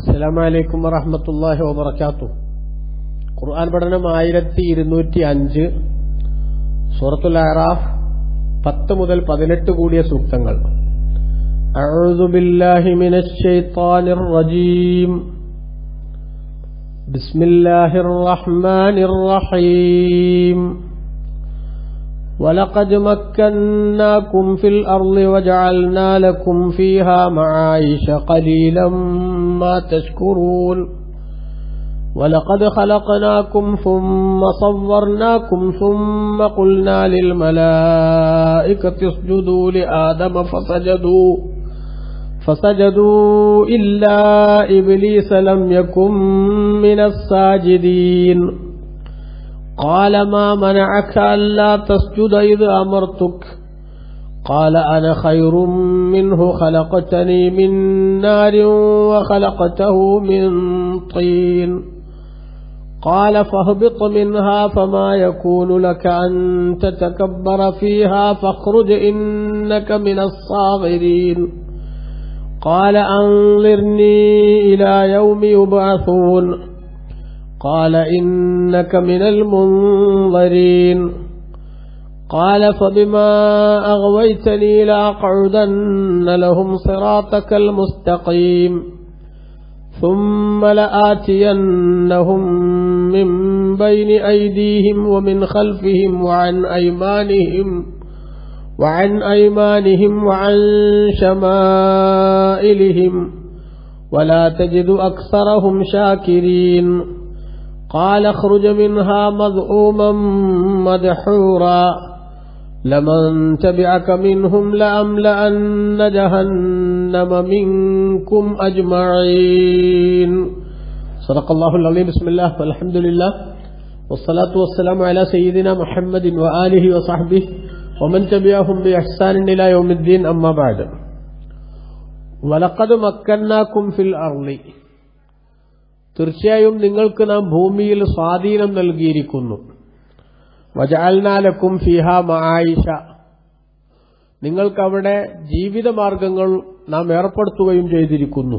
അസ്സലാമു അലൈക്കും വറഹ്മത്തുള്ളാഹി വബറകാതുഹു ഖുർആൻ പഠനം ആയിരത്തി ഇരുന്നൂറ്റി അഞ്ച് സൂറത്തുൽ അറാഫ് പത്ത് മുതൽ പതിനെട്ട് കൂടിയ സൂക്തങ്ങൾ أعوذ بالله من الشيطان الرجيم بسم الله الرحمن الرحيم ولقد مكناكم في الأرض وجعلنا لكم فيها معايش قليلا ما تشكرون ولقد خلقناكم ثم صورناكم ثم قلنا للملائكة اسجدوا لآدم فسجدوا فسجدوا إلا إبليس لم يكن من الساجدين قال ما منعك ألا تسجد إذ أمرتك قال أنا خير منه خلقتني من نار وخلقته من طين قال فاهبط منها فما يكون لك أن تتكبر فيها فاخرج إنك من الصاغرين قال أنظرني إلى يوم يبعثون قال إنك من المنظرين قال فبما أغويتني لأقعدن لهم صراطك المستقيم ثم لآتينهم من بين أيديهم ومن خلفهم وعن أيمانهم وعن أيمانهم وعن شمائلهم ولا تجد أكثرهم شاكرين قال اخرج منها مذءوما مدحورا لمن تبعك منهم لأملأن جهنم منكم أجمعين صدق الله العظيم بسم الله والحمد لله والصلاة والسلام على سيدنا محمد وآله وصحبه ومن تبعهم بإحسان إلى يوم الدين أما بعد ولقد مكناكم في الأرض തീർച്ചയായും നിങ്ങൾക്ക് നാം ഭൂമിയിൽ സ്വാധീനം നൽകിയിരിക്കുന്നു വജാൽനാലക്കും ഫിഹ മായിഷ നിങ്ങൾക്കവിടെ ജീവിതമാർഗങ്ങൾ നാം ഏർപ്പെടുത്തുകയും ചെയ്തിരിക്കുന്നു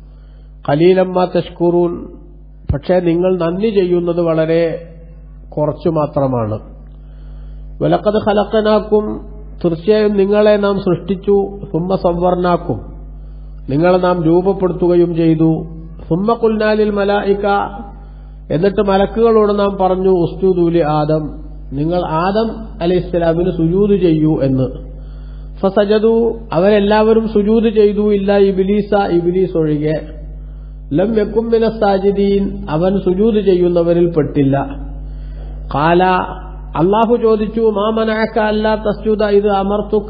കലീലമ്മ തഷ്കുറൂൻ പക്ഷേ നിങ്ങൾ നന്ദി ചെയ്യുന്നത് വളരെ കുറച്ചു മാത്രമാണ് വിലക്കത് ഹലക്കനാക്കും തീർച്ചയായും നിങ്ങളെ നാം സൃഷ്ടിച്ചു സുമ്മ സംവർണാക്കും നിങ്ങളെ നാം രൂപപ്പെടുത്തുകയും ചെയ്തു സുമ്മ കുൽനാലിൽ മലായിക്ക എന്നിട്ട് മലക്കുകളോട് നാം പറഞ്ഞു ഉസ്തുദൂലി ആദം നിങ്ങൾ ആദം അലി ഇസ്ലാമിന് സുജൂത് ചെയ്യൂ എന്ന് ഫസജതു അവരെല്ലാവരും സുജൂത് ചെയ്തു ഇല്ല ഇബിലീസ ഇബിലീസ് ഒഴികെ ലം യക്കുംമിന സാജിദീൻ അവൻ സുജൂത് ചെയ്യുന്നവരിൽ പെട്ടില്ല കാല അള്ളാഹു ചോദിച്ചു മാമനാക്ക അല്ലാ തസ്ജുദ ഇത് അമർത്തുക്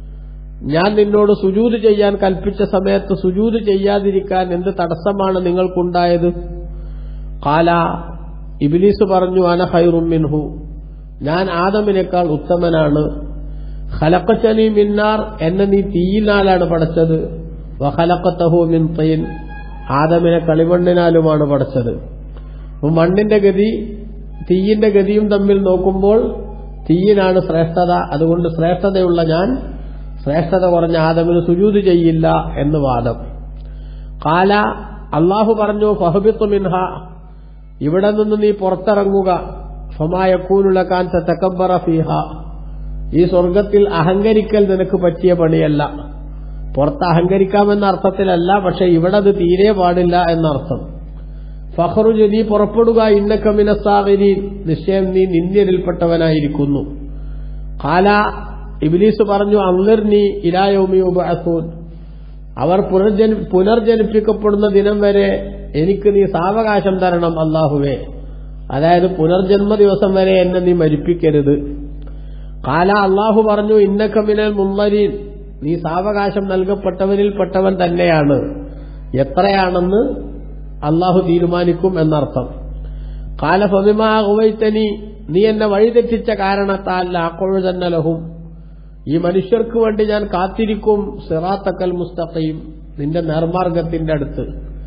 ഞാൻ നിന്നോട് സുജൂത് ചെയ്യാൻ കൽപ്പിച്ച സമയത്ത് സുജൂത് ചെയ്യാതിരിക്കാൻ എന്ത് തടസ്സമാണ് നിങ്ങൾക്കുണ്ടായത് കാല ഇബിലീസ് പറഞ്ഞു അന ഹൈറും മിൻഹു ഞാൻ ആദമിനേക്കാൾ ഉത്തമനാണ് ഖലക്കച്ചനി മിന്നാർ എന്നെ നീ തീയിനാലാണ് പടച്ചത് വഹലക്കത്തഹു മിൻ തൈൻ ആദമിനെ കളിമണ്ണിനാലുമാണ് പടച്ചത് മണ്ണിന്റെ ഗതി തീയിന്റെ ഗതിയും തമ്മിൽ നോക്കുമ്പോൾ തീയിനാണ് ശ്രേഷ്ഠത അതുകൊണ്ട് ശ്രേഷ്ഠതയുള്ള ഞാൻ ശ്രേഷ്ഠത കുറഞ്ഞ ആദമിന് സുജൂത് ചെയ്യില്ല എന്ന് വാദം കാല അള്ളാഹു പറഞ്ഞു ഫഹബിത്തു മിൻഹ ഇവിടെ നിന്ന് നീ പുറത്തിറങ്ങുക ഫമായക്കൂനുള്ള കാന്ത തക്കബറ ഫിഹ ഈ സ്വർഗത്തിൽ അഹങ്കരിക്കൽ നിനക്ക് പറ്റിയ പണിയല്ല പുറത്ത് അഹങ്കരിക്കാമെന്ന അർത്ഥത്തിലല്ല പക്ഷെ ഇവിടെ അത് തീരെ പാടില്ല എന്നർത്ഥം ഫഹറുജ് നീ പുറപ്പെടുക ഇന്നക്കമിനസാവിനി നിശ്ചയം നീ നിന്ദ്യരിൽപ്പെട്ടവനായിരിക്കുന്നു കാല ഇബിലീസ് പറഞ്ഞു അന്നിർ നീ ഇലായോമി ഉബഅസൂൻ അവർ പുനർജനി പുനർജനിപ്പിക്കപ്പെടുന്ന ദിനം വരെ എനിക്ക് നീ സാവകാശം തരണം അള്ളാഹുവേ അതായത് പുനർജന്മ ദിവസം വരെ എന്നെ നീ മരിപ്പിക്കരുത് കാല അള്ളാഹു പറഞ്ഞു ഇന്നക്കമിനൽ മുമ്മരീൻ നീ സാവകാശം നൽകപ്പെട്ടവരിൽ പെട്ടവൻ തന്നെയാണ് എത്രയാണെന്ന് അള്ളാഹു തീരുമാനിക്കും എന്നർത്ഥം കാല ഫമിമാകുവൈത്തനി നീ എന്നെ വഴിതെറ്റിച്ച കാരണത്താൽ ആക്കൊഴു തന്നെ ലഹും ഈ മനുഷ്യർക്ക് വേണ്ടി ഞാൻ കാത്തിരിക്കും സിറാത്തക്കൽ മുസ്തഖയും നിന്റെ നേർമാർഗത്തിന്റെ അടുത്ത്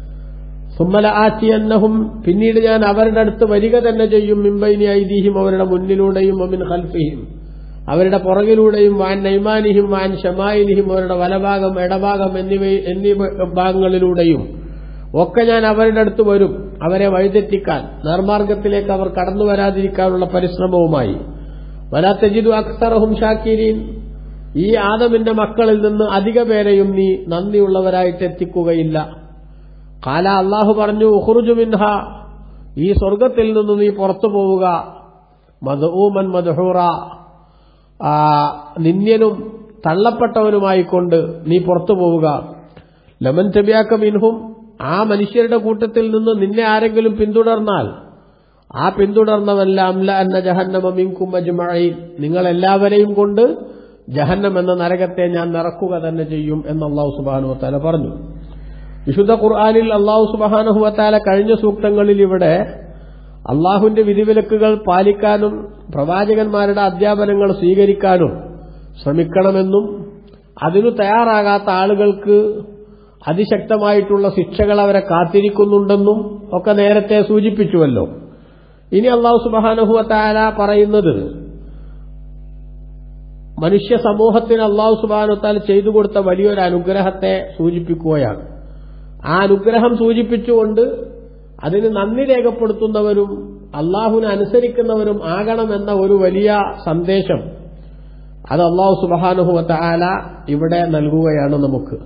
സുമ്മല ആറ്റിയന്നഹും പിന്നീട് ഞാൻ അവരുടെ അടുത്ത് വരിക തന്നെ ചെയ്യും മിമ്പൈനി ഐതിഹ്യം അവരുടെ മുന്നിലൂടെയും ഒമിൻ ഹൽഫിഹിം അവരുടെ പുറകിലൂടെയും വാൻ നൈമാനിഹിം വാൻ ഷമായിനിഹിം അവരുടെ വലഭാഗം ഇടഭാഗം എന്നിവ എന്നീ ഭാഗങ്ങളിലൂടെയും ഒക്കെ ഞാൻ അവരുടെ അടുത്ത് വരും അവരെ വഴിതെറ്റിക്കാൻ നേർമാർഗത്തിലേക്ക് അവർ കടന്നു വരാതിരിക്കാനുള്ള പരിശ്രമവുമായി വലാത്തജിദു അക്സറഹും ഷാക്കിരീൻ ഈ ആദമിന്റെ മക്കളിൽ നിന്ന് അധിക പേരെയും നീ നന്ദിയുള്ളവരായിട്ട് എത്തിക്കുകയില്ല കാല അള്ളാഹു പറഞ്ഞു ഉഹുറുജു മിൻഹ ഈ സ്വർഗത്തിൽ നിന്ന് നീ പുറത്തു പോവുക മധൂമൻ മധുഹൂറ ആ, നിന്ദ്യനും തള്ളപ്പെട്ടവനുമായിക്കൊണ്ട് നീ പുറത്തു പോവുക ലമൻ ചബിയാക്ക മിൻഹും ആ മനുഷ്യരുടെ കൂട്ടത്തിൽ നിന്ന് നിന്നെ ആരെങ്കിലും പിന്തുടർന്നാൽ ആ പിന്തുടർന്നവെല്ലാം ല അന്ന ജഹന്നമ മിൻകും അജ്മഈൻ നിങ്ങളെല്ലാവരെയും കൊണ്ട് ജഹന്നം എന്ന നരകത്തെ ഞാൻ നിറക്കുക തന്നെ ചെയ്യും എന്ന് അള്ളാഹു സുബാനു വത്താല പറഞ്ഞു വിശുദ്ധ ഖുർആാനിൽ അള്ളാഹു സുബാനഹു വത്താല കഴിഞ്ഞ സൂക്തങ്ങളിൽ ഇവിടെ അള്ളാഹുവിന്റെ വിധിവിലക്കുകൾ പാലിക്കാനും പ്രവാചകന്മാരുടെ അധ്യാപനങ്ങൾ സ്വീകരിക്കാനും ശ്രമിക്കണമെന്നും അതിനു തയ്യാറാകാത്ത ആളുകൾക്ക് അതിശക്തമായിട്ടുള്ള ശിക്ഷകൾ അവരെ കാത്തിരിക്കുന്നുണ്ടെന്നും ഒക്കെ നേരത്തെ സൂചിപ്പിച്ചുവല്ലോ ഇനി അള്ളാഹു സുബാനഹുവത്താല പറയുന്നത് മനുഷ്യ സമൂഹത്തിന് അള്ളാഹു സുബാനുത്താൽ ചെയ്തു കൊടുത്ത വലിയൊരു അനുഗ്രഹത്തെ സൂചിപ്പിക്കുകയാണ് ആ അനുഗ്രഹം സൂചിപ്പിച്ചുകൊണ്ട് അതിന് നന്ദി രേഖപ്പെടുത്തുന്നവരും അള്ളാഹുവിനെ അനുസരിക്കുന്നവരും ആകണമെന്ന ഒരു വലിയ സന്ദേശം അത് അള്ളാഹു സുബാനുഹുവത്ത ആല ഇവിടെ നൽകുകയാണ് നമുക്ക്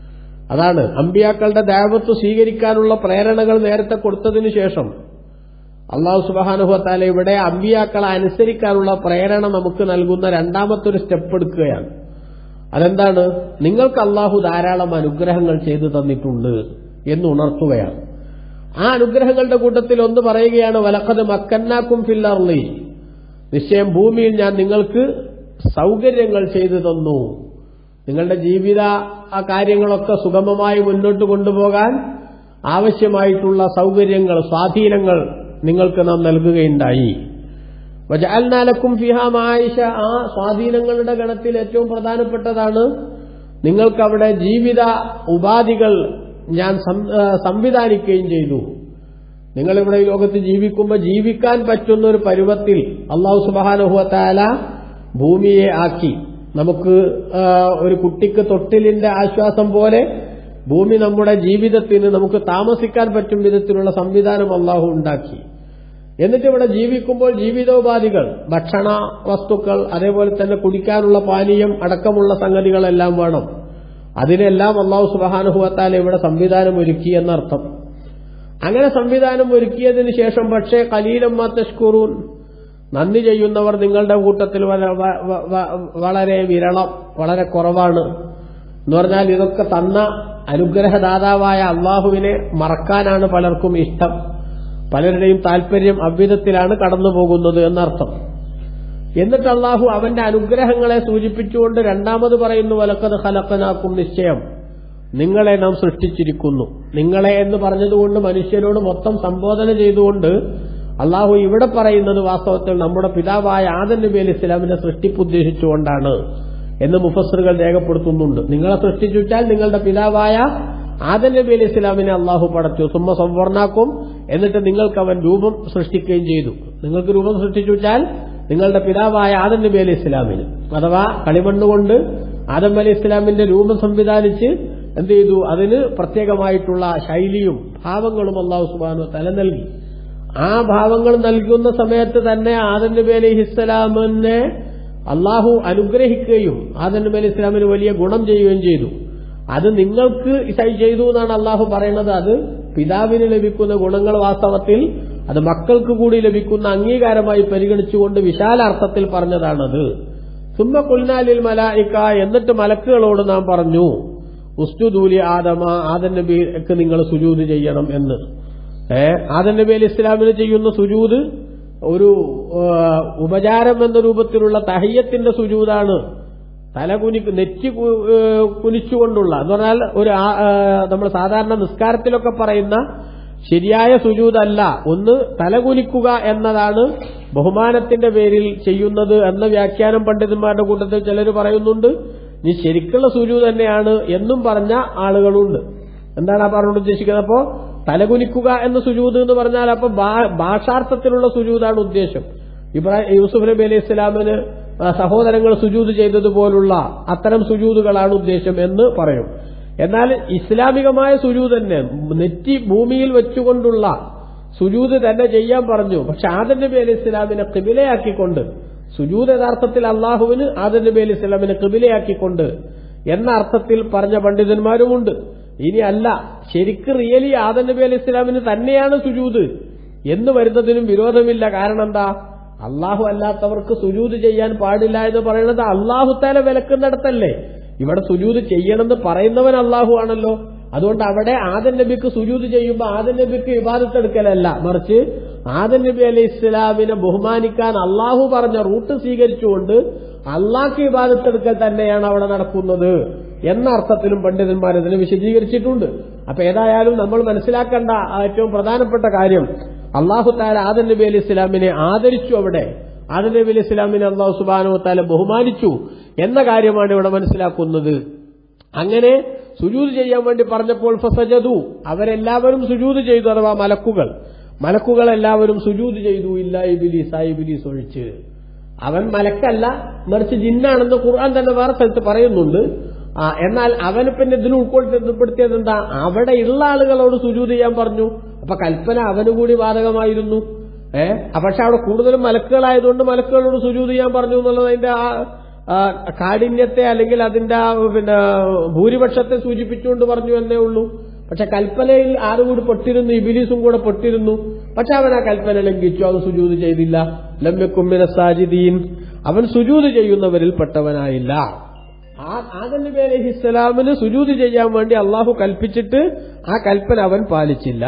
അതാണ് അമ്പിയാക്കളുടെ ദൈവത്ത് സ്വീകരിക്കാനുള്ള പ്രേരണകൾ നേരത്തെ കൊടുത്തതിനു ശേഷം അള്ളാഹു സുബാനുഹത്താല ഇവിടെ അമ്പിയാക്കളെ അനുസരിക്കാനുള്ള പ്രേരണ നമുക്ക് നൽകുന്ന രണ്ടാമത്തെ ഒരു സ്റ്റെപ്പ് എടുക്കുകയാണ് അതെന്താണ് നിങ്ങൾക്ക് അള്ളാഹു ധാരാളം അനുഗ്രഹങ്ങൾ ചെയ്തു തന്നിട്ടുണ്ട് എന്ന് ഉണർത്തുകയാണ് ആ അനുഗ്രഹങ്ങളുടെ കൂട്ടത്തിൽ ഒന്ന് പറയുകയാണ് വലക്കത് മക്കന്നാക്കും ഫില്ലർലി നിശ്ചയം ഭൂമിയിൽ ഞാൻ നിങ്ങൾക്ക് സൗകര്യങ്ങൾ ചെയ്തു തന്നു നിങ്ങളുടെ ജീവിത ആ കാര്യങ്ങളൊക്കെ സുഗമമായി മുന്നോട്ട് കൊണ്ടുപോകാൻ ആവശ്യമായിട്ടുള്ള സൗകര്യങ്ങൾ സ്വാധീനങ്ങൾ നിങ്ങൾക്ക് നാം നൽകുകയുണ്ടായി വജാൽനാലക്കും ഫിഹാം ആയിഷ ആ സ്വാധീനങ്ങളുടെ ഗണത്തിൽ ഏറ്റവും പ്രധാനപ്പെട്ടതാണ് നിങ്ങൾക്കവിടെ ജീവിത ഉപാധികൾ ഞാൻ സം- ആ, സംവിധാനിക്കുകയും ചെയ്തു നിങ്ങളിവിടെ ഈ ലോകത്ത് ജീവിക്കുമ്പോൾ ജീവിക്കാൻ പറ്റുന്ന ഒരു പരുവത്തിൽ അള്ളാഹു സുബാനുഹുവത്താല ഭൂമിയെ ആക്കി നമുക്ക് ആ, ഒരു കുട്ടിക്ക് തൊട്ടിലിന്റെ ആശ്വാസം പോലെ ഭൂമി നമ്മുടെ ജീവിതത്തിന് നമുക്ക് താമസിക്കാൻ പറ്റും വിധത്തിലുള്ള സംവിധാനം അള്ളാഹു ഉണ്ടാക്കി എന്നിട്ട് ഇവിടെ ജീവിക്കുമ്പോൾ ജീവിതോപാധികൾ ഭക്ഷണ വസ്തുക്കൾ അതേപോലെ തന്നെ കുടിക്കാനുള്ള പാനീയം അടക്കമുള്ള സംഗതികളെല്ലാം വേണം അതിനെല്ലാം അള്ളാഹു സുബാനുഭവത്താൽ ഇവിടെ സംവിധാനം ഒരുക്കി എന്നർത്ഥം അങ്ങനെ സംവിധാനം ഒരുക്കിയതിന് ശേഷം പക്ഷേ കലീലമ്മ തഷ്കുറൂൻ നന്ദി ചെയ്യുന്നവർ നിങ്ങളുടെ കൂട്ടത്തിൽ വല- വ- വ- വ- വളരെ വിരളം വളരെ കുറവാണ് എന്ന് പറഞ്ഞാൽ ഇതൊക്കെ തന്ന അനുഗ്രഹദാതാവായ അള്ളാഹുവിനെ മറക്കാനാണ് പലർക്കും ഇഷ്ടം പലരുടെയും താല്പര്യം അவ்விധത്തിലാണ് കടന്നു പോകുന്നത് എന്നർത്ഥം എന്നിട്ട് അള്ളാഹു അവന്റെ അനുഗ്രഹങ്ങളെ സൂചിപ്പിച്ചുകൊണ്ട് രണ്ടാമത് പറയുന്നു വലക്കത് ഹലക്കനാക്കും നിശ്ചയം നിങ്ങളെ നാം സൃഷ്ടിച്ചിരിക്കുന്നു നിങ്ങളെ എന്ന് പറഞ്ഞതുകൊണ്ട് മനുഷ്യരോട് മൊത്തം സംബോധന ചെയ്തുകൊണ്ട് അള്ളാഹു ഇവിടെ പറയുന്നത് വാസ്തവത്തിൽ നമ്മുടെ പിതാവായ ആദൻ നബി അലി ഇസ്ലാമിനെ സൃഷ്ടിപ്പ് ഉദ്ദേശിച്ചുകൊണ്ടാണ് എന്ന് മുഫസറുകൾ രേഖപ്പെടുത്തുന്നുണ്ട് നിങ്ങളെ സൃഷ്ടിച്ചുവെച്ചാൽ നിങ്ങളുടെ പിതാവായ ആദൻ നബി അലി ഇസ്ലാമിനെ അള്ളാഹു പടച്ചു സുമ്മ സംവർണാക്കും എന്നിട്ട് നിങ്ങൾക്ക് അവൻ രൂപം സൃഷ്ടിക്കുകയും ചെയ്തു നിങ്ങൾക്ക് രൂപം സൃഷ്ടിച്ചു വെച്ചാൽ നിങ്ങളുടെ പിതാവായ ആദം നബി അലി ഇസ്ലാമിന് അഥവാ കളിമണ്ണുകൊണ്ട് ആദം അലി ഇസ്ലാമിന്റെ രൂപം സംവിധാനിച്ച് എന്ത് ചെയ്തു അതിന് പ്രത്യേകമായിട്ടുള്ള ശൈലിയും ഭാവങ്ങളും അള്ളാഹു സുബാനു തല നൽകി ആ ഭാവങ്ങൾ നൽകുന്ന സമയത്ത് തന്നെ ആദം നബി അലി ഇസ്ലാമിനെ അള്ളാഹു അനുഗ്രഹിക്കുകയും ആദം നബി അലി ഇസ്ലാമിന് വലിയ ഗുണം ചെയ്യുകയും ചെയ്തു അത് നിങ്ങൾക്ക് ഇസൈ ചെയ്തു എന്നാണ് അള്ളാഹു പറയുന്നത് അത് പിതാവിന് ലഭിക്കുന്ന ഗുണങ്ങൾ വാസ്തവത്തിൽ അത് മക്കൾക്ക് കൂടി ലഭിക്കുന്ന അംഗീകാരമായി പരിഗണിച്ചുകൊണ്ട് വിശാലാർത്ഥത്തിൽ പറഞ്ഞതാണത് സുമ്മ കുൽനാലിൽ മലായിക്ക എന്നിട്ട് മലക്കുകളോട് നാം പറഞ്ഞു ഉസ്തുദൂലി ആദമ ആദൻ നബിക്ക് നിങ്ങൾ സുജൂത് ചെയ്യണം എന്ന് ഏ ആദൻ നബി അലി ഇസ്ലാമിന് ചെയ്യുന്ന സുജൂത് ഒരു ആ, ഉപചാരം എന്ന രൂപത്തിലുള്ള തഹയ്യത്തിന്റെ സുജൂതാണ് തല കുനി നെറ്റി കു- ഏ, കുനിച്ചുകൊണ്ടുള്ള എന്ന് പറഞ്ഞാൽ ഒരു ആ- ആ, നമ്മൾ സാധാരണ നിസ്കാരത്തിലൊക്കെ പറയുന്ന ശരിയായ സുജൂതല്ല ഒന്ന് തലകുനിക്കുക എന്നതാണ് ബഹുമാനത്തിന്റെ പേരിൽ ചെയ്യുന്നത് എന്ന വ്യാഖ്യാനം പണ്ഡിതന്മാരുടെ കൂട്ടത്തിൽ ചിലർ പറയുന്നുണ്ട് നീ ശരിക്കുള്ള സുജു തന്നെയാണ് എന്നും പറഞ്ഞ ആളുകളുണ്ട് എന്താണ് ആ പറഞ്ഞുകൊണ്ട് ഉദ്ദേശിക്കുന്നത് അപ്പോ തലകുനിക്കുക എന്ന സുജൂത് എന്ന് പറഞ്ഞാൽ അപ്പൊ ഭാ- ഭാഷാർത്ഥത്തിലുള്ള സുജൂതാണ് ഉദ്ദേശം ഇബ്രാഹിം യൂസുഫ് നബി അലൈഹി ഇസ്ലാമിന് സഹോദരങ്ങൾ സുജൂത് ചെയ്തതുപോലുള്ള അത്തരം സുജൂതുകളാണ് ഉദ്ദേശം എന്ന് പറയും എന്നാൽ ഇസ്ലാമികമായ സുജൂത് തന്നെ നെറ്റി ഭൂമിയിൽ വെച്ചുകൊണ്ടുള്ള സുജൂത് തന്നെ ചെയ്യാൻ പറഞ്ഞു പക്ഷെ ആദം നബി അലി ഇസ്ലാമിനെ കിബിലയാക്കിക്കൊണ്ട് സുജൂത് യഥാർത്ഥത്തിൽ അള്ളാഹുവിന് ആദം നബി അലി ഇസ്ലാമിനെ കിബിലയാക്കിക്കൊണ്ട് എന്ന അർത്ഥത്തിൽ പറഞ്ഞ പണ്ഡിതന്മാരുമുണ്ട് ഇനി അല്ല ശരിക്ക് റിയലി ആദം നബി അലി ഇസ്ലാമിന് തന്നെയാണ് സുജൂത് എന്ന് വരുന്നതിനും വിരോധമില്ല കാരണം എന്താ അള്ളാഹു അല്ലാത്തവർക്ക് സുജൂത് ചെയ്യാൻ പാടില്ല എന്ന് പറയുന്നത് അള്ളാഹു താല വിലക്കുന്നിടത്തല്ലേ ഇവിടെ സുജൂത് ചെയ്യണമെന്ന് പറയുന്നവൻ അള്ളാഹു ആണല്ലോ അതുകൊണ്ട് അവിടെ ആദൻ നബിക്ക് സുജൂത് ചെയ്യുമ്പോൾ ആദൻ നബിക്ക് വിവാദത്തെടുക്കലല്ല മറിച്ച് ആദൻ നബി അലൈഹി ഇസ്ലാമിനെ ബഹുമാനിക്കാൻ അള്ളാഹു പറഞ്ഞ റൂട്ട് സ്വീകരിച്ചുകൊണ്ട് അള്ളാഹ്ക്ക് വിവാദത്തെടുക്കൽ തന്നെയാണ് അവിടെ നടക്കുന്നത് എന്ന അർത്ഥത്തിലും പണ്ഡിതന്മാർ ഇതിനെ വിശദീകരിച്ചിട്ടുണ്ട് അപ്പൊ ഏതായാലും നമ്മൾ മനസ്സിലാക്കേണ്ട ഏറ്റവും പ്രധാനപ്പെട്ട കാര്യം അള്ളാഹു താല ആദൻ നബി അലി ഇസ്ലാമിനെ ആദരിച്ചു അവിടെ ആദൻ നബി അലി ഇസ്ലാമിനെ അള്ളാഹു സുബാനു താല ബഹുമാനിച്ചു എന്ന കാര്യമാണ് ഇവിടെ മനസ്സിലാക്കുന്നത് അങ്ങനെ സുജൂത് ചെയ്യാൻ വേണ്ടി പറഞ്ഞപ്പോൾ ഫസജതു അവരെല്ലാവരും സുജൂത് ചെയ്തു അഥവാ മലക്കുകൾ മലക്കുകൾ എല്ലാവരും സുജൂത് ചെയ്തു ഇല്ല ഇബിലീസ് ആ ഇബിലീസ് ഒഴിച്ച് അവൻ മലക്കല്ല മറിച്ച് ജിന്നാണെന്ന് ഖുർആൻ തന്നെ വേറെ സ്ഥലത്ത് പറയുന്നുണ്ട് ആ, എന്നാൽ അവന് പിന്നെ ഇതിൽ ഉൾക്കൊള്ളിപ്പെടുത്തിയത് എന്താ അവിടെയുള്ള ആളുകളോട് സുജൂത് ചെയ്യാൻ പറഞ്ഞു അപ്പൊ കൽപ്പന അവന് കൂടി ബാധകമായിരുന്നു ഏഹ് പക്ഷെ അവിടെ കൂടുതലും മലക്കുകളായതുകൊണ്ട് മലക്കുകളോട് സുജൂത് ചെയ്യാൻ പറഞ്ഞു എന്നുള്ളത് അതിന്റെ ആ ആ, കാഠിന്യത്തെ അല്ലെങ്കിൽ അതിന്റെ ആ, പിന്നെ ഭൂരിപക്ഷത്തെ സൂചിപ്പിച്ചുകൊണ്ട് പറഞ്ഞു എന്നേ ഉള്ളൂ പക്ഷെ കൽപ്പനയിൽ ആരുകൂടി പെട്ടിരുന്നു ഇബിലീസും കൂടെ പെട്ടിരുന്നു പക്ഷെ അവൻ ആ കൽപ്പന ലംഘിച്ചു അത് സുജൂത് ചെയ്തില്ല ലമ്യക്കുമ്മിന സാജിദീൻ അവൻ സുജൂത് ചെയ്യുന്നവരിൽ പെട്ടവനായില്ല ആ- ആദം നബി അലൈഹി ഇസ്ലാമിന് സുജൂത് ചെയ്യാൻ വേണ്ടി അള്ളാഹു കൽപ്പിച്ചിട്ട് ആ കൽപ്പന അവൻ പാലിച്ചില്ല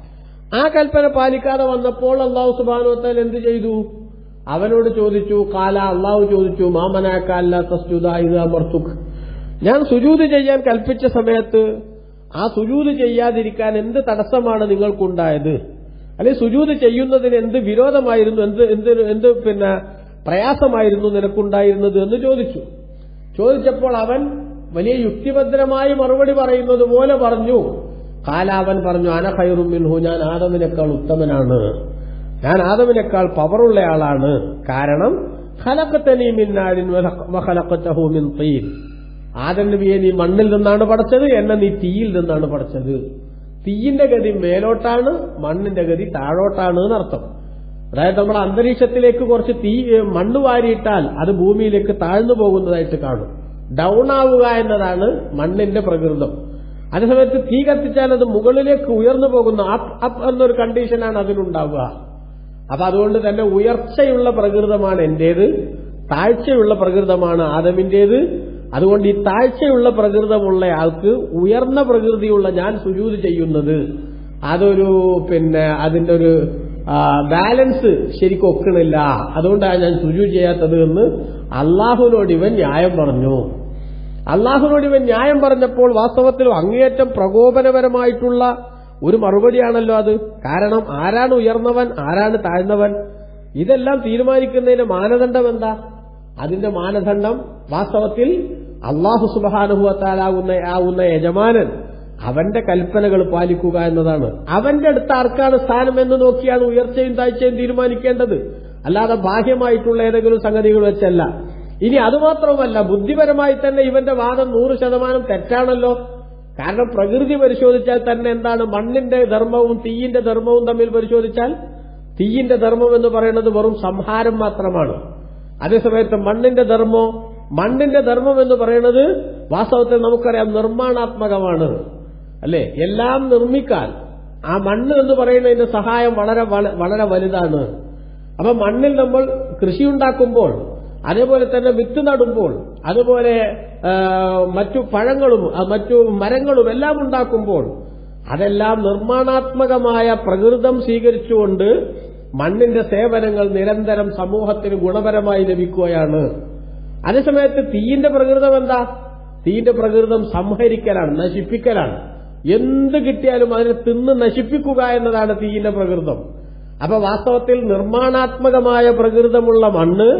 ആ കൽപ്പന പാലിക്കാതെ വന്നപ്പോൾ അള്ളാഹു സുബാനോത്താൽ എന്ത് ചെയ്തു അവനോട് ചോദിച്ചു കാല അള്ളാഹു ചോദിച്ചു മാമനാക്കല്ല തസ്ജുദ ഇത് അമർത്തുക് ഞാൻ സുജൂത് ചെയ്യാൻ കൽപ്പിച്ച സമയത്ത് ആ സുജൂത് ചെയ്യാതിരിക്കാൻ എന്ത് തടസ്സമാണ് നിങ്ങൾക്കുണ്ടായത് അല്ലെങ്കിൽ സുജൂത് ചെയ്യുന്നതിന് എന്ത് വിരോധമായിരുന്നു എന്ത് എന്ത് എന്ത് പിന്നെ പ്രയാസമായിരുന്നു നിനക്കുണ്ടായിരുന്നത് എന്ന് ചോദിച്ചു ചോദിച്ചപ്പോൾ അവൻ വലിയ യുക്തിഭദ്രമായി മറുപടി പറയുന്നത് പോലെ പറഞ്ഞു കാലാവൻ പറഞ്ഞു അന ഖൈറും മിൻഹു ഞാൻ ആദമിനേക്കാൾ ഉത്തമനാണ് ഞാൻ ആദമിനേക്കാൾ പവറുള്ള ആളാണ് കാരണം ഖലഖതനി മിൻ നാരിൻ വഖലഖതഹു മിൻ തീൻ ആദം നബിയെ നീ മണ്ണിൽ നിന്നാണ് പഠിച്ചത് എന്നെ നീ തീയിൽ നിന്നാണ് പഠിച്ചത് തീയിന്റെ ഗതി മേലോട്ടാണ് മണ്ണിന്റെ ഗതി താഴോട്ടാണ് എന്നർത്ഥം അതായത് നമ്മൾ അന്തരീക്ഷത്തിലേക്ക് കുറച്ച് തീ ഏ, മണ്ണ് വാരിയിട്ടാൽ അത് ഭൂമിയിലേക്ക് താഴ്ന്നു പോകുന്നതായിട്ട് കാണും ഡൗൺ ആവുക എന്നതാണ് മണ്ണിന്റെ പ്രകൃതം അതേസമയത്ത് തീ കത്തിച്ചാൽ അത് മുകളിലേക്ക് ഉയർന്നു പോകുന്ന അപ്പ് അപ്പ് എന്നൊരു കണ്ടീഷനാണ് അതിനുണ്ടാവുക അപ്പൊ അതുകൊണ്ട് തന്നെ ഉയർച്ചയുള്ള പ്രകൃതമാണ് എന്റേത് താഴ്ചയുള്ള പ്രകൃതമാണ് ആദമിന്റേത് അതുകൊണ്ട് ഈ താഴ്ചയുള്ള പ്രകൃതമുള്ള ആൾക്ക് ഉയർന്ന പ്രകൃതിയുള്ള ഞാൻ സുജൂത് ചെയ്യുന്നത് അതൊരു പിന്നെ അതിന്റെ ഒരു ആ, ബാലൻസ് ശരിക്കും ഒക്കണില്ല അതുകൊണ്ടാണ് ഞാൻ സുജു ചെയ്യാത്തത് എന്ന് അള്ളാഹുവിനോട് ഇവൻ ന്യായം പറഞ്ഞു അള്ളാഹുവിനോട് ഇവൻ ന്യായം പറഞ്ഞപ്പോൾ വാസ്തവത്തിൽ അങ്ങേയറ്റം പ്രകോപനപരമായിട്ടുള്ള ഒരു മറുപടിയാണല്ലോ അത് കാരണം ആരാണ് ഉയർന്നവൻ ആരാണ് താഴ്ന്നവൻ ഇതെല്ലാം തീരുമാനിക്കുന്നതിന്റെ മാനദണ്ഡം എന്താ അതിന്റെ മാനദണ്ഡം വാസ്തവത്തിൽ അള്ളാഹു സുബാനുഭവത്താലാകുന്ന ആവുന്ന യജമാനൻ അവന്റെ കൽപ്പനകൾ പാലിക്കുക എന്നതാണ് അവന്റെ അടുത്ത് ആർക്കാണ് സ്ഥാനം എന്ന് നോക്കിയാണ് ഉയർച്ചയും താഴ്ചയും തീരുമാനിക്കേണ്ടത് അല്ലാതെ ബാഹ്യമായിട്ടുള്ള ഏതെങ്കിലും സംഗതികൾ വെച്ചല്ല ഇനി അതുമാത്രവുമല്ല ബുദ്ധിപരമായി തന്നെ ഇവന്റെ വാദം നൂറ് ശതമാനം തെറ്റാണല്ലോ കാരണം പ്രകൃതി പരിശോധിച്ചാൽ തന്നെ എന്താണ് മണ്ണിന്റെ ധർമ്മവും തീയിന്റെ ധർമ്മവും തമ്മിൽ പരിശോധിച്ചാൽ തീയിന്റെ ധർമ്മം എന്ന് പറയുന്നത് വെറും സംഹാരം മാത്രമാണ് അതേസമയത്ത് മണ്ണിന്റെ ധർമ്മോ മണ്ണിന്റെ ധർമ്മം എന്ന് പറയുന്നത് വാസ്തവത്തിൽ നമുക്കറിയാം നിർമ്മാണാത്മകമാണ് അല്ലെ എല്ലാം നിർമ്മിക്കാൻ ആ മണ്ണ് എന്ന് പറയുന്നതിന്റെ സഹായം വളരെ വള- വളരെ വലുതാണ് അപ്പൊ മണ്ണിൽ നമ്മൾ കൃഷി ഉണ്ടാക്കുമ്പോൾ അതേപോലെ തന്നെ വിത്ത് നടുമ്പോൾ അതുപോലെ ആ, മറ്റു പഴങ്ങളും ആ, മറ്റു മരങ്ങളും എല്ലാം ഉണ്ടാക്കുമ്പോൾ അതെല്ലാം നിർമ്മാണാത്മകമായ പ്രകൃതം സ്വീകരിച്ചുകൊണ്ട് മണ്ണിന്റെ സേവനങ്ങൾ നിരന്തരം സമൂഹത്തിന് ഗുണപരമായി ലഭിക്കുകയാണ് അതേസമയത്ത് തീയിന്റെ പ്രകൃതം എന്താ തീയിന്റെ പ്രകൃതം സംഹരിക്കലാണ് നശിപ്പിക്കലാണ് എന്ത് കിട്ടിയാലും അതിനെ തിന്ന് നശിപ്പിക്കുക എന്നതാണ് തീയിന്റെ പ്രകൃതം അപ്പൊ വാസ്തവത്തിൽ നിർമ്മാണാത്മകമായ പ്രകൃതമുള്ള മണ്ണ്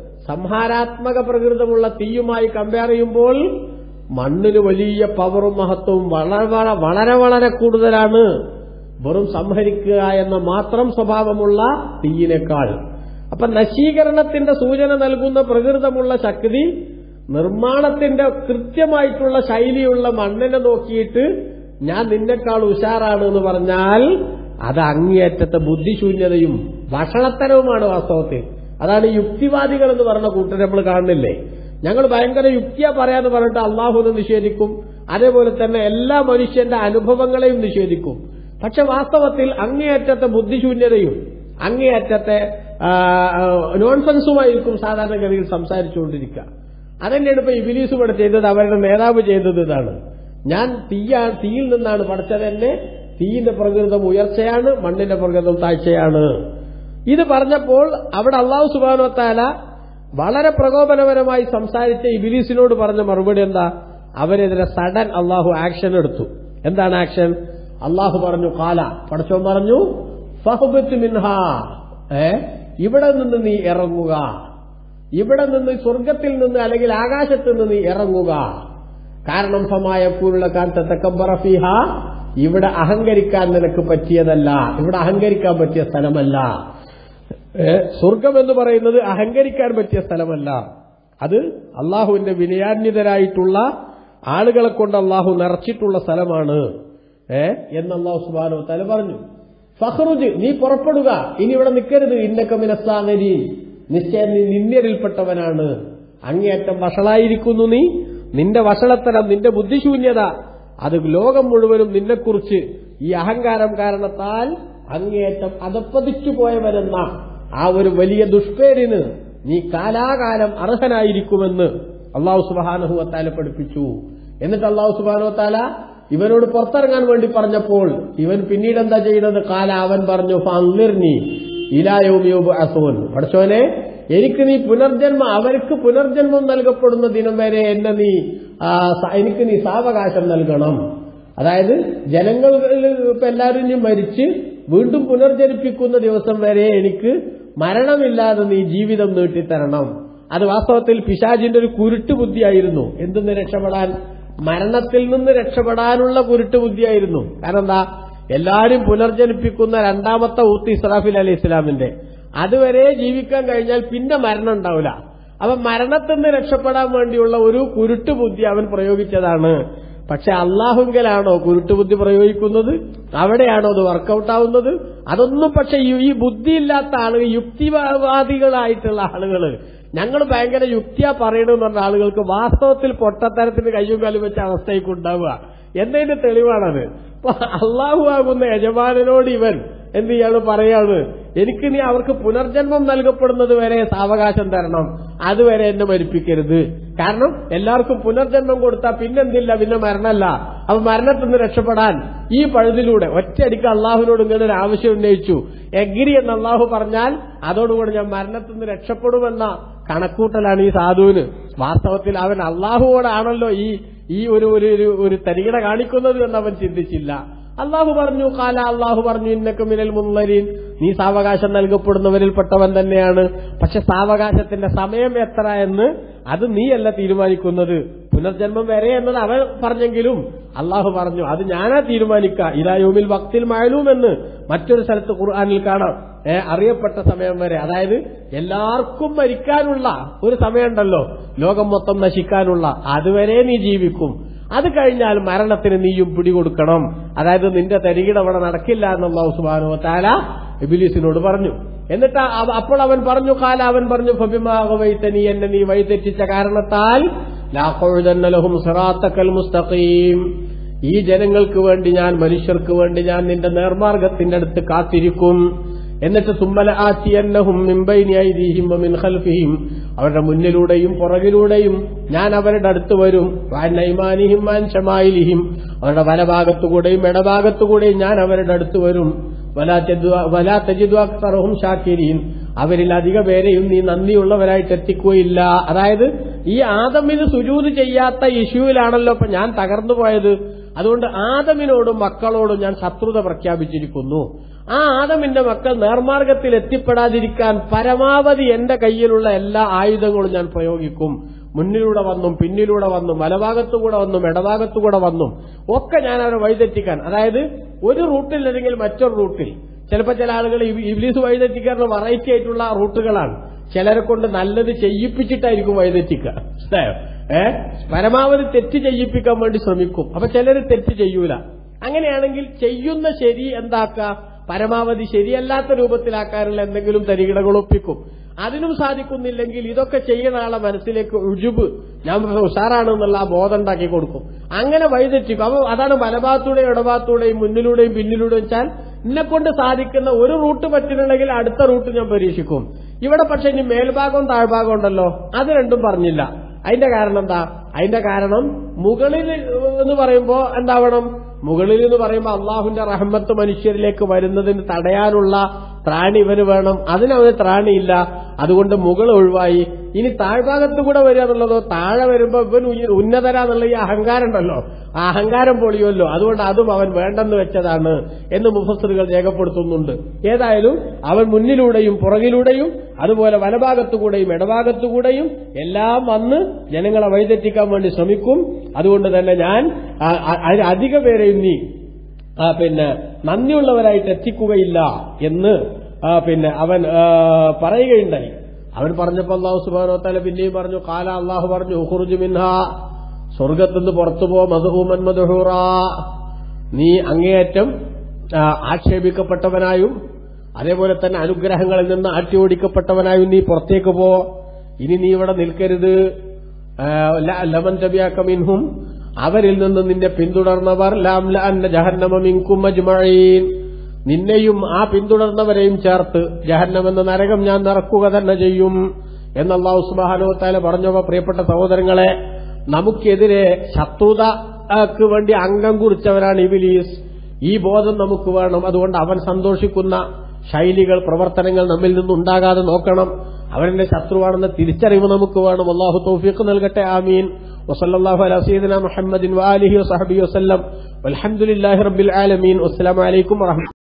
സംഹാരാത്മക പ്രകൃതമുള്ള തീയുമായി കമ്പയർ ചെയ്യുമ്പോൾ മണ്ണിന് വലിയ പവറും മഹത്വവും വളരെ വള- വളരെ വളരെ കൂടുതലാണ് വെറും സംഹരിക്കുക എന്ന മാത്രം സ്വഭാവമുള്ള തീയിനേക്കാൾ അപ്പൊ നശീകരണത്തിന്റെ സൂചന നൽകുന്ന പ്രകൃതമുള്ള ശക്തി നിർമ്മാണത്തിന്റെ കൃത്യമായിട്ടുള്ള ശൈലിയുള്ള മണ്ണിനെ നോക്കിയിട്ട് ഞാൻ നിന്നെക്കാൾ ഉഷാറാണ് എന്ന് പറഞ്ഞാൽ അത് അങ്ങേയറ്റത്തെ ബുദ്ധിശൂന്യതയും ഭക്ഷണത്തരവുമാണ് വാസ്തവത്തിൽ അതാണ് യുക്തിവാദികൾ എന്ന് പറഞ്ഞ കൂട്ടർ നമ്മൾ കാണുന്നില്ലേ ഞങ്ങൾ ഭയങ്കര യുക്തിയാ പറയാന്ന് പറഞ്ഞിട്ട് അള്ളാഹുനെ നിഷേധിക്കും അതേപോലെ തന്നെ എല്ലാ മനുഷ്യന്റെ അനുഭവങ്ങളെയും നിഷേധിക്കും പക്ഷെ വാസ്തവത്തിൽ അങ്ങേയറ്റത്തെ ബുദ്ധിശൂന്യതയും അങ്ങേയറ്റത്തെ ആ, ആ, നോൺസെൻസുമായിരിക്കും സാധാരണഗതിയിൽ സംസാരിച്ചുകൊണ്ടിരിക്കുക അതന്നെയാണ് ഇപ്പൊ ഇബിലീസ് ഇവിടെ ചെയ്തത് അവരുടെ നേതാവ് ചെയ്തത് ഇതാണ് ഞാൻ തീയാ തീയിൽ നിന്നാണ് പഠിച്ചതെന്നെ തീയിന്റെ പ്രകൃതം ഉയർച്ചയാണ് മണ്ണിന്റെ പ്രകൃതം താഴ്ചയാണ് ഇത് പറഞ്ഞപ്പോൾ അവിടെ അള്ളാഹു സുബാനോത്താല വളരെ പ്രകോപനപരമായി സംസാരിച്ച ഇബിലീസിനോട് പറഞ്ഞ മറുപടി എന്താ അവരെതിരെ സഡൻ അള്ളാഹു ആക്ഷൻ എടുത്തു എന്താണ് ആക്ഷൻ അള്ളാഹു പറഞ്ഞു കാല പടച്ചോൻ പറഞ്ഞു ഫഹബത്ത് മിൻഹ ഏ ഇവിടെ നിന്ന് നീ ഇറങ്ങുക ഇവിടെ നിന്ന് സ്വർഗത്തിൽ നിന്ന് അല്ലെങ്കിൽ ആകാശത്ത് നിന്ന് നീ ഇറങ്ങുക കാരണം ഫമായ കൂലുള്ള കാന്തക്കബറഫിഹ ഇവിടെ അഹങ്കരിക്കാൻ നിനക്ക് പറ്റിയതല്ല ഇവിടെ അഹങ്കരിക്കാൻ പറ്റിയ സ്ഥലമല്ല ഏ, സ്വർഗം എന്ന് പറയുന്നത് അഹങ്കരിക്കാൻ പറ്റിയ സ്ഥലമല്ല അത് അള്ളാഹുവിന്റെ വിനയാന്വിതരായിട്ടുള്ള ആളുകളെ കൊണ്ട് അള്ളാഹു നിറച്ചിട്ടുള്ള സ്ഥലമാണ് ഏ എന്ന് അള്ളാഹു സുബാനോ തല പറഞ്ഞു ഫഹ്റുജ് നീ പുറപ്പെടുക ഇനി ഇവിടെ നിൽക്കരുത് ഇന്നക്കമിനസാനരി നിശ്ചയം നീ നിന്യരിൽപ്പെട്ടവനാണ് അങ്ങേയറ്റം വഷളായിരിക്കുന്നു നീ നിന്റെ വഷളത്തരം നിന്റെ ബുദ്ധിശൂന്യത അത് ലോകം മുഴുവനും നിന്നെക്കുറിച്ച് ഈ അഹങ്കാരം കാരണത്താൽ അങ്ങേയറ്റം അതപ്പതിച്ചു പോയവരെന്ന ആ ഒരു വലിയ ദുഷ്പേരിന് നീ കാലാകാലം അർഹനായിരിക്കുമെന്ന് അള്ളാഹു സുബാനഹുവത്താല പഠിപ്പിച്ചു എന്നിട്ട് അള്ളാഹു സുബാനുവത്താല ഇവനോട് പുറത്തിറങ്ങാൻ വേണ്ടി പറഞ്ഞപ്പോൾ ഇവൻ പിന്നീട് എന്താ ചെയ്യുന്നത് കാല അവൻ പറഞ്ഞു ഫിർനി ഇലായോമിയോബ് അസോൻ പഠിച്ചോനെ എനിക്ക് നീ പുനർജന്മ അവർക്ക് പുനർജന്മം നൽകപ്പെടുന്ന ദിനം വരെ എന്നെ നീ ആ, സ- എനിക്ക് നീ സാവകാശം നൽകണം അതായത് ജനങ്ങൾ ഇപ്പൊ എല്ലാവരും ഇനി മരിച്ച് വീണ്ടും പുനർജനിപ്പിക്കുന്ന ദിവസം വരെ എനിക്ക് മരണമില്ലാതെ നീ ജീവിതം നീട്ടിത്തരണം അത് വാസ്തവത്തിൽ പിശാജിന്റെ ഒരു കുരുട്ട് ബുദ്ധിയായിരുന്നു എന്തെന്ന് രക്ഷപ്പെടാൻ മരണത്തിൽ നിന്ന് രക്ഷപ്പെടാനുള്ള കുരുട്ട് ബുദ്ധിയായിരുന്നു കാരണം എന്താ എല്ലാരും പുനർജനിപ്പിക്കുന്ന രണ്ടാമത്തെ ഊത്ത് ഇസ്രാഫിൽ അലി ഇസ്ലാമിന്റെ അതുവരെ ജീവിക്കാൻ കഴിഞ്ഞാൽ പിന്നെ മരണം ഉണ്ടാവില്ല അപ്പൊ മരണത്തിൽ നിന്ന് രക്ഷപ്പെടാൻ വേണ്ടിയുള്ള ഒരു കുരുട്ട് ബുദ്ധി അവൻ പ്രയോഗിച്ചതാണ് പക്ഷെ അള്ളാഹുങ്കലാണോ കുരുട്ടുബുദ്ധി പ്രയോഗിക്കുന്നത് അവിടെയാണോ അത് വർക്കൗട്ട് ആവുന്നത് അതൊന്നും പക്ഷെ ഈ- ഈ ബുദ്ധിയില്ലാത്ത ആളുകൾ യുക്തിവാദികളായിട്ടുള്ള ആളുകൾ ഞങ്ങൾ ഭയങ്കര യുക്തിയാ പറയണമെന്ന് പറഞ്ഞ ആളുകൾക്ക് വാസ്തവത്തിൽ പൊട്ടത്തരത്തിന് കയ്യും കാലും വെച്ച അവസ്ഥയ്ക്ക് ഉണ്ടാവുക എന്നതിന്റെ തെളിവാണത് അപ്പൊ അള്ളാഹു ആകുന്ന യജമാനനോട് ഇവൻ എന്ത് ചെയ്യാണ് പറയാണ് എനിക്ക് നീ അവർക്ക് പുനർജന്മം നൽകപ്പെടുന്നത് വരെ സാവകാശം തരണം അതുവരെ എന്നെ മരിപ്പിക്കരുത് കാരണം എല്ലാവർക്കും പുനർജന്മം കൊടുത്താൽ പിന്നെന്തില്ല പിന്നെ മരണമല്ല അപ്പൊ മരണത്തിൽ നിന്ന് രക്ഷപ്പെടാൻ ഈ പഴുതിലൂടെ ഒറ്റയടിക്ക് അള്ളാഹുവിനോട് ഇങ്ങനെ ഒരു ആവശ്യം ഉന്നയിച്ചു എഗ്രി എന്ന് അള്ളാഹു പറഞ്ഞാൽ അതോടുകൂടി ഞാൻ മരണത്തിൽ നിന്ന് രക്ഷപ്പെടുമെന്ന കണക്കൂട്ടലാണ് ഈ സാധുവിന് വാസ്തവത്തിൽ അവൻ അള്ളാഹുവോടാണല്ലോ ഈ ഈ ഒരു ഒരു ഒരു- ഒരു തരികിട കാണിക്കുന്നത് എന്ന് അവൻ ചിന്തിച്ചില്ല അള്ളാഹു പറഞ്ഞു കാല അള്ളാഹു പറഞ്ഞു ഇന്നക്ക് മിനൽ മുന്നരീൻ നീ സാവകാശം നൽകപ്പെടുന്നവരിൽപ്പെട്ടവൻ തന്നെയാണ് പക്ഷെ സാവകാശത്തിന്റെ സമയം എത്ര എന്ന് അത് നീയല്ല തീരുമാനിക്കുന്നത് പുനർജന്മം വരെ എന്നത് അവൻ പറഞ്ഞെങ്കിലും അള്ളാഹു പറഞ്ഞു അത് ഞാനാ തീരുമാനിക്ക ഇലായോമിൽ വക്തിൽ മായലൂം എന്ന് മറ്റൊരു സ്ഥലത്ത് ഖുർആാനിൽ കാണാം ഏ, അറിയപ്പെട്ട സമയം വരെ അതായത് എല്ലാവർക്കും മരിക്കാനുള്ള ഒരു സമയമുണ്ടല്ലോ ലോകം മൊത്തം നശിക്കാനുള്ള അതുവരെ നീ ജീവിക്കും അത് കഴിഞ്ഞാൽ മരണത്തിന് നീയും പിടികൊടുക്കണം അതായത് നിന്റെ തരികിട അവിടെ നടക്കില്ല എന്നുള്ള ഉസ്മാനോ താല ഇബിലീസിനോട് പറഞ്ഞു എന്നിട്ട് അവ- അപ്പോൾ അവൻ പറഞ്ഞു കാല അവൻ പറഞ്ഞു ഫബിമാകവൈത്ത നീ എന്നെ നീ വഴിതെറ്റിച്ച കാരണത്താൽ ലാഖുഴുതന്നലഹും സിറാത്തക്കൽ മുസ്തഖീം ഈ ജനങ്ങൾക്ക് വേണ്ടി ഞാൻ മനുഷ്യർക്ക് വേണ്ടി ഞാൻ നിന്റെ നേർമാർഗത്തിന്റെ അടുത്ത് കാത്തിരിക്കും എന്നിട്ട് സുമ്മല ആറ്റിയന്നഹും മിമ്പൈനി ഐദീഹിം വമിൻ ഖൽഫിഹിം അവരുടെ മുന്നിലൂടെയും പുറകിലൂടെയും ഞാൻ അവരുടെ അടുത്ത് വരും വാൻ നൈമാനിഹിം വാൻ ഷമായിലിഹിം അവരുടെ വലഭാഗത്തുകൂടെയും ഇടഭാഗത്തുകൂടെയും ഞാൻ അവരുടെ അടുത്ത് വരും വലാ തജിദു- വലാ തജിദു അക്സറഹും ഷാക്കിരീൻ അവരിൽ അധിക പേരെയും നീ നന്ദിയുള്ളവരായിട്ട് എത്തിക്കുകയില്ല അതായത് ഈ ആദമിന് സുജൂത് ചെയ്യാത്ത ഇഷ്യൂവിലാണല്ലോ ഇപ്പൊ ഞാൻ തകർന്നു പോയത് അതുകൊണ്ട് ആദമിനോടും മക്കളോടും ഞാൻ ശത്രുത പ്രഖ്യാപിച്ചിരിക്കുന്നു ആ ആദമിന്റെ മക്കൾ നേർമാർഗത്തിൽ എത്തിപ്പെടാതിരിക്കാൻ പരമാവധി എന്റെ കയ്യിലുള്ള എല്ലാ ആയുധങ്ങളും ഞാൻ പ്രയോഗിക്കും മുന്നിലൂടെ വന്നും പിന്നിലൂടെ വന്നും വലഭാഗത്തുകൂടെ വന്നും ഇടഭാഗത്തുകൂടെ വന്നും ഒക്കെ ഞാൻ അവരെ വഴിതെറ്റിക്കാൻ അതായത് ഒരു റൂട്ടിൽ അല്ലെങ്കിൽ മറ്റൊരു റൂട്ടിൽ ചിലപ്പോൾ ചില ആളുകൾ ഇബ് ഇബ്ലീസ് വഴിതെറ്റിക്കാറുള്ള വെറൈറ്റി ആയിട്ടുള്ള റൂട്ടുകളാണ് ചിലരെ കൊണ്ട് നല്ലത് ചെയ്യിപ്പിച്ചിട്ടായിരിക്കും വഴിതെറ്റിക്കുക മനസ്സിലായോ ഏ പരമാവധി തെറ്റ് ചെയ്യിപ്പിക്കാൻ വേണ്ടി ശ്രമിക്കും അപ്പൊ ചിലര് തെറ്റ് ചെയ്യൂല അങ്ങനെയാണെങ്കിൽ ചെയ്യുന്ന ശരി എന്താക്കുക പരമാവധി ശരിയല്ലാത്ത രൂപത്തിലാക്കാനുള്ള എന്തെങ്കിലും തരികിടകൾ ഒപ്പിക്കും അതിനും സാധിക്കുന്നില്ലെങ്കിൽ ഇതൊക്കെ ചെയ്യുന്ന ആളെ മനസ്സിലേക്ക് ഉജുബ് ഞാൻ ഉഷാറാണെന്നുള്ള ആ ബോധം ഉണ്ടാക്കി കൊടുക്കും അങ്ങനെ വഴിതെറ്റിക്കും അപ്പൊ അതാണ് വലഭാഗത്തൂടെയും ഇടഭാഗത്തൂടെയും മുന്നിലൂടെയും പിന്നിലൂടെയും വെച്ചാൽ എന്നെ കൊണ്ട് സാധിക്കുന്ന ഒരു റൂട്ട് പറ്റുന്നുണ്ടെങ്കിൽ അടുത്ത റൂട്ട് ഞാൻ പരീക്ഷിക്കും ഇവിടെ പക്ഷെ ഇനി മേൽഭാഗവും താഴ്ഭാഗവും ഉണ്ടല്ലോ അത് രണ്ടും പറഞ്ഞില്ല അതിന്റെ കാരണം എന്താ അതിന്റെ കാരണം മുകളിൽ എന്ന് പറയുമ്പോ എന്താവണം മുകളിൽ എന്ന് പറയുമ്പോൾ അള്ളാഹുവിന്റെ റഹ്മത്ത് മനുഷ്യരിലേക്ക് വരുന്നതിന് തടയാനുള്ള ത്രാണി ഇവന് വേണം അതിനവന് ത്രാണിയില്ല അതുകൊണ്ട് മുകൾ ഒഴിവായി ഇനി താഴ്ഭാഗത്ത് കൂടെ വരിക എന്നുള്ളതോ താഴെ വരുമ്പോ ഇവൻ ഉയ- ഉന്നതരാന്നുള്ള ഈ അഹങ്കാരം ഉണ്ടല്ലോ ആ അഹങ്കാരം പൊളിയുമല്ലോ അതുകൊണ്ട് അതും അവൻ വേണ്ടെന്ന് വെച്ചതാണ് എന്ന് മുഫസ്സറുകൾ രേഖപ്പെടുത്തുന്നുണ്ട് ഏതായാലും അവൻ മുന്നിലൂടെയും പുറകിലൂടെയും അതുപോലെ വലഭാഗത്തുകൂടെയും ഇടഭാഗത്തുകൂടെയും എല്ലാം വന്ന് ജനങ്ങളെ വഴിതെറ്റിക്കാൻ വേണ്ടി ശ്രമിക്കും അതുകൊണ്ട് തന്നെ ഞാൻ ആ- ആ- അതിന് അധിക പേരെയും നീ ആ, പിന്നെ നന്ദിയുള്ളവരായിട്ട് എത്തിക്കുകയില്ല എന്ന് ആ, പിന്നെ അവൻ ആ, പറയുകയുണ്ടായി അവൻ പറഞ്ഞപ്പോ അള്ളാഹു സുബാനോ തല പിന്നെയും പറഞ്ഞു കാല അള്ളാഹു പറഞ്ഞു ഉഹുറുജു മിൻഹ സ്വർഗത്തുനിന്ന് പുറത്തു പോ മധുഹൂമൻ മധുഹൂറ നീ അങ്ങേയറ്റം ആ, ആക്ഷേപിക്കപ്പെട്ടവനായും അതേപോലെ തന്നെ അനുഗ്രഹങ്ങളിൽ നിന്ന് ആട്ടി ഓടിക്കപ്പെട്ടവനായും നീ പുറത്തേക്ക് പോ ഇനി നീ ഇവിടെ നിൽക്കരുത് ആ, ല- ലമൻ തബിയാക്ക മിൻഹും അവരിൽ നിന്ന് നിന്നെ പിന്തുടർന്നവർ ലാം ലഅന്ന ജഹന്നമ മിൻകും അജ്മഈൻ നിന്നെയും ആ പിന്തുടർന്നവരെയും ചേർത്ത് ജഹന്നം എന്ന നരകം ഞാൻ നിറക്കുക തന്നെ ചെയ്യും എന്ന് അള്ളാഹു സുബ്ഹാനഹു വതആല പറഞ്ഞവ പ്രിയപ്പെട്ട സഹോദരങ്ങളെ നമുക്കെതിരെ ശത്രുതക്ക് വേണ്ടി അംഗം കുറിച്ചവരാണ് ഇബിലീസ് ഈ ബോധം നമുക്ക് വേണം അതുകൊണ്ട് അവൻ സന്തോഷിക്കുന്ന ശൈലികൾ പ്രവർത്തനങ്ങൾ നമ്മിൽ നിന്നുണ്ടാകാതെ നോക്കണം അവനെന്റെ ശത്രുവാണെന്ന തിരിച്ചറിവ് നമുക്ക് വേണം അള്ളാഹു തൗഫീഖ് നൽകട്ടെ ആമീൻ വസല്ലല്ലാഹു അലാ സയ്യിദിന മുഹമ്മദിൻ വആലിഹി വസഹബിഹി വസല്ലം വൽഹംദുലില്ലാഹി റബ്ബിൽ ആലമീൻ വസ്സലാമു അലൈക്കും വറഹ്മത്തുള്ളാഹി